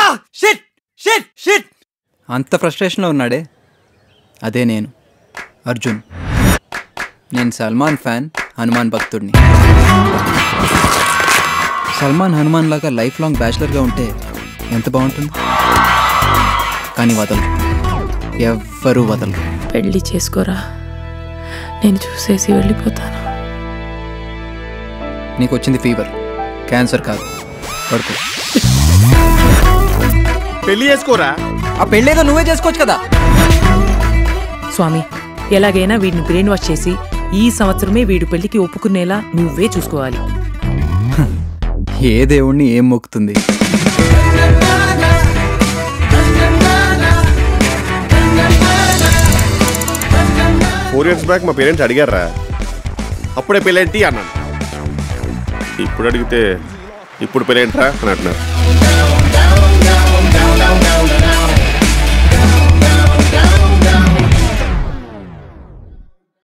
shit shit shit అంత ఫ్రస్ట్రేషన్లో ఉన్నాడే అదే నేను అర్జున్ నేను సల్మాన్ ఫ్యాన్ హనుమాన్ భక్తుడిని సల్మాన్ హనుమాన్ లాగా లైఫ్ లాంగ్ బ్యాచిలర్గా ఉంటే ఎంత బాగుంటుంది కానీ వదలరు ఎవ్వరూ వదలరు పెళ్లి చేసుకోరా నేను చూసేసి వెళ్ళిపోతాను నీకు వచ్చింది ఫీవర్ క్యాన్సర్ కాదు పడుకో పెళ్లి చేసుకోరా ఆ పెళ్ళేదో నువ్వే చేసుకోవచ్చు కదా స్వామి ఎలాగైనా వీడిని బ్రెయిన్ వాష్ చేసి ఈ సంవత్సరమే వీడు పెళ్లికి ఒప్పుకునేలా నువ్వే చూసుకోవాలి ఏ దేవుణ్ణి ఏం మొక్కుతుంది ఫోర్ ఇయర్స్ బ్యాక్ మా పేరెంట్స్ అడిగారా అప్పుడే పెళ్ళేంటి అన్నాను ఇప్పుడు అడిగితే ఇప్పుడు పెళ్ళేంట్రా అని అంటున్నారు